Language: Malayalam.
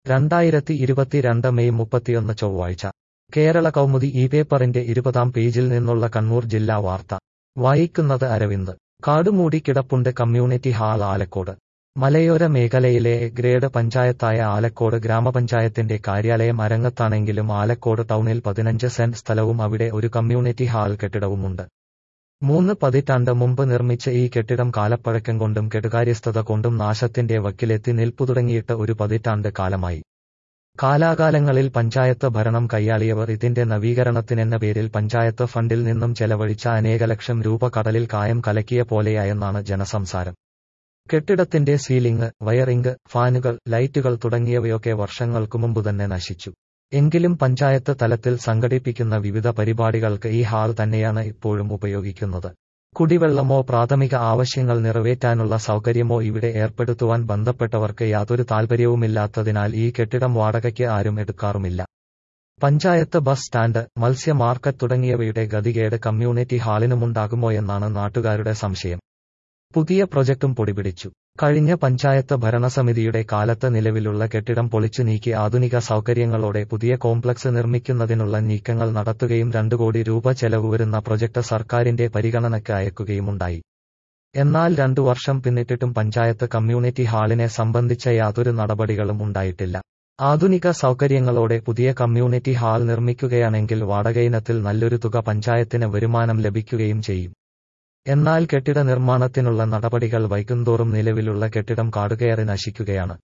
രണ്ടായിരത്തി ഇരുപത്തിരണ്ട് മെയ് മുപ്പത്തിയൊന്ന് ചൊവ്വാഴ്ച കേരള കൗമുദി ഈ പേപ്പറിന്റെ ഇരുപതാം പേജിൽ നിന്നുള്ള കണ്ണൂർ ജില്ലാ വാർത്ത വായിക്കുന്നത് അരവിന്ദ് കാടുമൂടി കിടപ്പുണ്ട് കമ്മ്യൂണിറ്റി ഹാൾ ആലക്കോട് മലയോര മേഖലയിലെ എ ഗ്രേഡ് പഞ്ചായത്തായ ആലക്കോട് ഗ്രാമപഞ്ചായത്തിന്റെ കാര്യാലയം അരങ്ങത്താണെങ്കിലും ആലക്കോട് ടൗണിൽ പതിനഞ്ച് സെന്റ് സ്ഥലവും അവിടെ ഒരു കമ്മ്യൂണിറ്റി ഹാൾ കെട്ടിടവുമുണ്ട് മൂന്ന് പതിറ്റാണ്ട് മുമ്പ് നിർമ്മിച്ച ഈ കെട്ടിടം കാലപ്പഴക്കം കൊണ്ടും കെടുകാര്യസ്ഥത കൊണ്ടും നാശത്തിന്റെ വക്കിലെത്തി നിൽപ്പു തുടങ്ങിയിട്ട് ഒരു പതിറ്റാണ്ട് കാലമായി കാലാകാലങ്ങളിൽ പഞ്ചായത്ത് ഭരണം കൈയാളിയവർ ഇതിന്റെ നവീകരണത്തിനെന്ന പേരിൽ പഞ്ചായത്ത് ഫണ്ടിൽ നിന്നും ചെലവഴിച്ച അനേക ലക്ഷം രൂപ കടലിൽ കായം കലക്കിയ പോലെയായെന്നാണ് ജനസംസാരം കെട്ടിടത്തിന്റെ സീലിംഗ് വയറിംഗ് ഫാനുകൾ ലൈറ്റുകൾ തുടങ്ങിയവയൊക്കെ വർഷങ്ങൾക്കു മുമ്പ് തന്നെ നശിച്ചു എങ്കിലും പഞ്ചായത്ത് തലത്തിൽ സംഘടിപ്പിക്കുന്ന വിവിധ പരിപാടികൾക്ക് ഈ ഹാൾ തന്നെയാണ് ഇപ്പോഴും ഉപയോഗിക്കുന്നത് കുടിവെള്ളമോ പ്രാഥമിക ആവശ്യങ്ങൾ നിറവേറ്റാനുള്ള സൗകര്യമോ ഇവിടെ ഏർപ്പെടുത്തുവാൻ ബന്ധപ്പെട്ടവർക്ക് യാതൊരു താൽപര്യവുമില്ലാത്തതിനാൽ ഈ കെട്ടിടം വാടകയ്ക്ക് ആരും എടുക്കാറുമില്ല പഞ്ചായത്ത് ബസ് സ്റ്റാൻഡ് മത്സ്യ മാർക്കറ്റ് തുടങ്ങിയവയുടെ ഗതികേട് കമ്മ്യൂണിറ്റി ഹാളിനുമുണ്ടാകുമോയെന്നാണ് നാട്ടുകാരുടെ സംശയം പുതിയ പ്രൊജക്ടും പൊടിപിടിച്ചു കഴിഞ്ഞ പഞ്ചായത്ത് ഭരണസമിതിയുടെ കാലത്ത് നിലവിലുള്ള കെട്ടിടം പൊളിച്ചു നീക്കി ആധുനിക സൗകര്യങ്ങളോടെ പുതിയ കോംപ്ലക്സ് നിർമ്മിക്കുന്നതിനുള്ള നീക്കങ്ങൾ നടത്തുകയും രണ്ടു കോടി രൂപ ചെലവ് വരുന്ന പ്രൊജക്ട് സർക്കാരിന്റെ പരിഗണനയ്ക്ക് അയക്കുകയുമുണ്ടായി എന്നാൽ രണ്ടു വർഷം പിന്നിട്ടിട്ടും പഞ്ചായത്ത് കമ്മ്യൂണിറ്റി ഹാളിനെ സംബന്ധിച്ച യാതൊരു നടപടികളും ഉണ്ടായിട്ടില്ല ആധുനിക സൗകര്യങ്ങളോടെ പുതിയ കമ്മ്യൂണിറ്റി ഹാൾ നിർമ്മിക്കുകയാണെങ്കിൽ വാടകയിനത്തിൽ നല്ലൊരു തുക പഞ്ചായത്തിന് വരുമാനം ലഭിക്കുകയും ചെയ്യും എന്നാൽ കെട്ടിട നിർമ്മാണത്തിനുള്ള നടപടികൾ വൈകുന്തോറും നിലവിലുള്ള കെട്ടിടം കാടുകയറി നശിക്കുകയാണ്